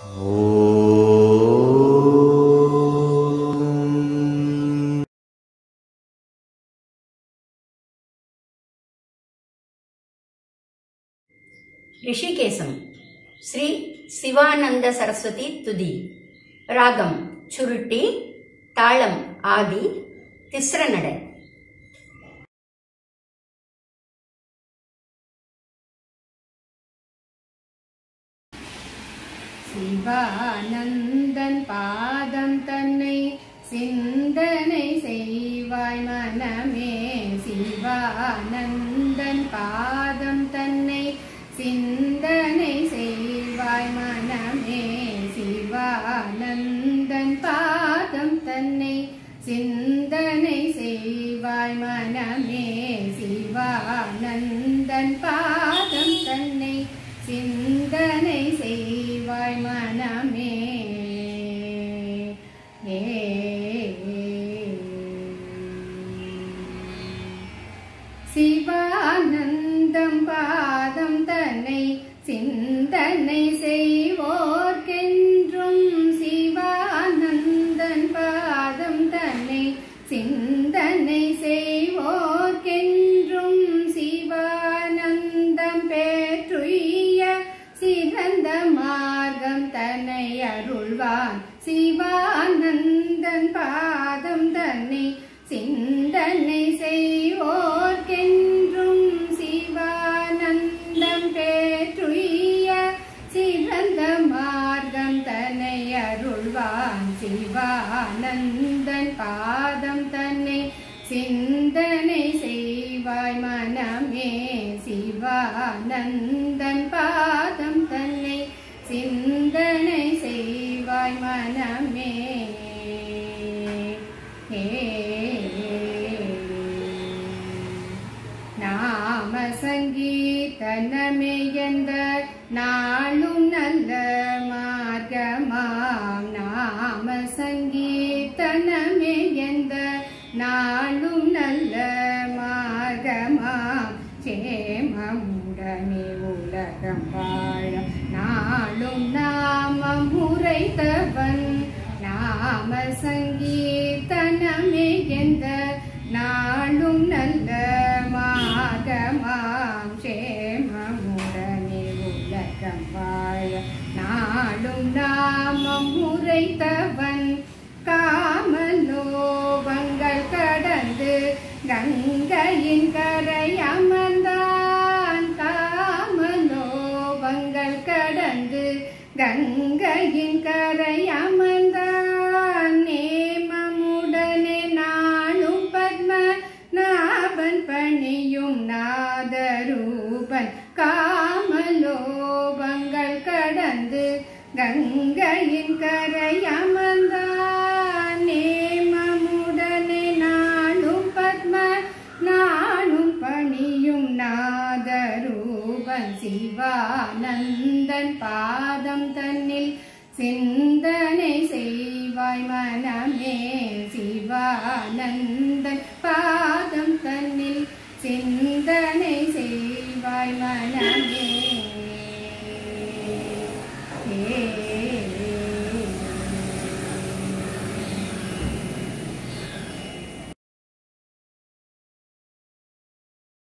ரிஷிகேசம் ஸ்ரீ சிவானந்த சரஸ்வதி துதி ராகம் சுருட்டி தாளம் ஆதி திஸ்ர நடை சிவானந்தன் பாதம் தன்னை சிந்தனை செய்வாய் மனமே சிவானந்தன் பாதம் தன்னை சிந்தனை செய்வாய் மனமே சிவானந்தன் பாதம் தன்னை சிந்தனை செய்வாய் மனமே சிவானந்தன் பாதம் தன்னை சிந்தனை செய்வாய் மனமே ஏ சிவானந்தம் பாதம் தன்னை சிந்தனை செய்வோர்க்கென்றும் சிவானந்தன் பாதம் தன்னை சிந்தனை செய்வோர்க்கென்றும் சிவானந்தம் பெற்றுய சிறந்த மார்க்கம் தன்னை அருள்வான் சிவானந்தன் பாதம் தன்னை சிந்தனை செய்வோர்க்கென்றும் சிவானந்தம் பெற்றுய சிறந்த மார்க்கம் தன்னை அருள்வான் சிவானந்தன் பாதம் தன்னை சிந்தனை செய்வாய் மனமே சிவானந்தன் பாதம் தன்னை சிந்தனை செய்வாய் மனமே ஏ நாம சங்கீதனமே என்ற நாளும் நல்ல மார்க்கமாம் நாம சங்கீதனமே என்ற நாளும் நல்ல மார்க்கமாம் சேமமுடனே உலகம் வாழ நாளும் நாமம் உரைத்தவன் நாம சங்கீதனமே என்ற நாளும் நல்ல மாகமாம் சேமமுடனே உலகம் வாழ நாளும் நாமம் உரைத்தவன் காமலோபங்கள் கடந்து கங்கையின் கரை அமர்ந்தான் காமலோபங்கள் கடந்து கங்கையின் கரை அமர்ந்தான் நேமமுடனே நாளும் பத்ம நாபன் பணியும் நாதரூபன் காமலோபங்கள் கடந்து கங்கையின் கரை அமர்ந்தான் நேமமுடனே நாளும் பத்ம நானும் பணியும் நாதரூபன் சிவானந்தன் பாதம் தன்னில் சிந்தனை செய்வாய் மனமே சிவானந்தன் பாதம் தன்னில் சிந்தனை